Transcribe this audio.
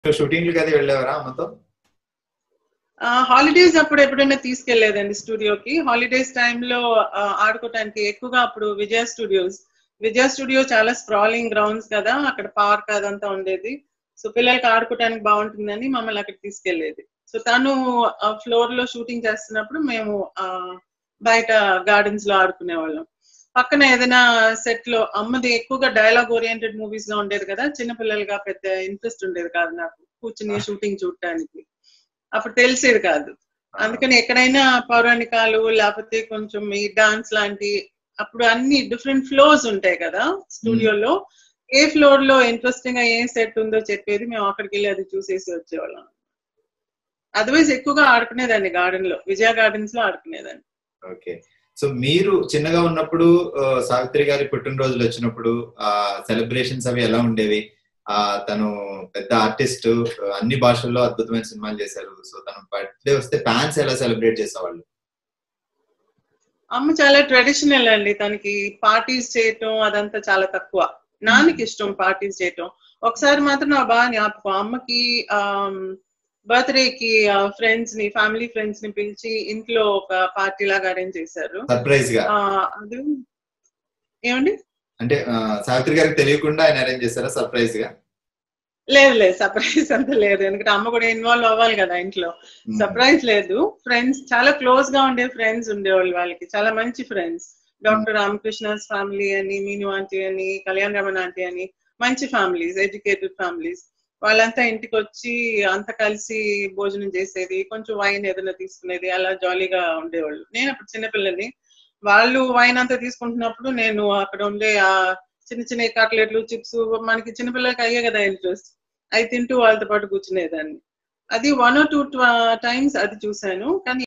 shooting అది వెళ్ళేవారా అమ్మతో holidays అప్పుడు ఎప్పుడైనా తీసుకెళ్లేదండి స్టూడియోకి హాలిడేస్ టైంలో ఆడుకోవటానికి ఎక్కువగా అప్పుడు విజయ స్టూడియోస్ విజయ స్టూడియో చాలా స్ప్రాలింగ్ గ్రౌండ్స్ కదా అక్కడ పార్క్ అదంతా ఉండేది సో పిల్లలకి ఆడుకోవటానికి బాగుంటుందని మమ్మల్ని అక్కడ తీసుకెళ్లేది సో తను ఫ్లోర్ లో షూటింగ్ చేస్తున్నప్పుడు మేము ఆ, బయట గార్డెన్స్ లో ఆడుకునే వాళ్ళం పక్కన ఏదైనా సెట్ లో అమ్మది ఎక్కువగా డైలాగ్ ఓరియంటెడ్ మూవీస్ లో ఉండేది కదా చిన్న పిల్లలుగా పెద్ద ఇంట్రెస్ట్ ఉండేది కాదు నాకు కూర్చుని షూటింగ్ చూడటానికి అప్పుడు తెలిసేది కాదు అందుకని ఎక్కడైనా పౌరాణికాలు లేకపోతే కొంచెం ఈ డాన్స్ లాంటి అప్పుడు అన్ని డిఫరెంట్ ఫ్లోర్స్ ఉంటాయి కదా స్టూడియోలో ఏ ఫ్లోర్ లో ఇంట్రెస్టింగ్ గా ఏం సెట్ ఉందో చెప్పేది మేము అక్కడికి వెళ్ళి అది చూసేసి వచ్చేవాళ్ళం అదర్వైజ్ ఎక్కువగా ఆడుకునేదాన్ని గార్డెన్ లో విజయ గార్డెన్స్ లో ఆడుకునేదాన్ని ఓకే సో మీరు చిన్నగా ఉన్నప్పుడు ఆ, సావిత్రి గారి పుట్టినరోజులు వచ్చినప్పుడు ఆ సెలబ్రేషన్స్ అవి ఎలా ఉండేవి ఆ తను పెద్ద ఆర్టిస్ట్ అన్ని భాషల్లో అద్భుతమైన సినిమాలు చేశారు సో తను బర్త్డే వస్తే ఫ్యాన్స్ ఎలా సెలబ్రేట్ చేసేవాళ్ళు అమ్మ చాలా ట్రెడిషనల్ అండి తనకి పార్టీస్ చేయటం అదంతా చాలా తక్కువ నాన్నకి ఇష్టం పార్టీస్ చేయటం ఒకసారి మాత్రం నా బాగా జ్ఞాపకం అమ్మకి బర్త్డే కి ఫ్రెండ్స్ ని ఫ్యామిలీ ఫ్రెండ్స్ ని పిలిచి ఇంట్లో ఒక పార్టీ లాగా అరేంజ్ చేశారు సర్ప్రైజ్ గా ఆ, అది ఏమండి అంటే ఆ, సావిత్రి గారికి తెలియకుండా ఆయన అరేంజ్ చేశారా సర్ప్రైజ్ గా లేదు లేదు సర్ప్రైజ్ అంత లేదు ఎందుకంటే అమ్మ కూడా ఇన్వాల్వ్ అవ్వాలి కదా ఇంట్లో సర్ప్రైజ్ లేదు ఫ్రెండ్స్ చాలా క్లోజ్ గా ఉండే ఫ్రెండ్స్ ఉండేవాళ్ళు వాళ్ళకి చాలా మంచి ఫ్రెండ్స్ డాక్టర్ రామకృష్ణస్ ఫ్యామిలీ అని మీను ఆంటీ అని కళ్యాణ్ రమణ ఆంటీ అని మంచి ఫ్యామిలీస్ ఎడ్యుకేటెడ్ ఫ్యామిలీస్ వాళ్ళంతా ఇంటికి వచ్చి అంతా కలిసి భోజనం చేసేది కొంచెం వైన్ ఏదైనా తీసుకునేది అలా జాలీగా ఉండేవాళ్ళు నేను అప్పుడు చిన్నపిల్లని వాళ్ళు వైన్ అంతా తీసుకుంటున్నప్పుడు నేను అక్కడ ఉండే ఆ చిన్న చిన్న కట్లెట్లు చిప్స్ మనకి చిన్నపిల్లలకి అయ్యే కదా ఇంట్రెస్ట్ అవి తింటూ వాళ్ళతో పాటు కూర్చునేదాన్ని అది వన్ ఆర్ టూ టైమ్స్ అది చూశాను కానీ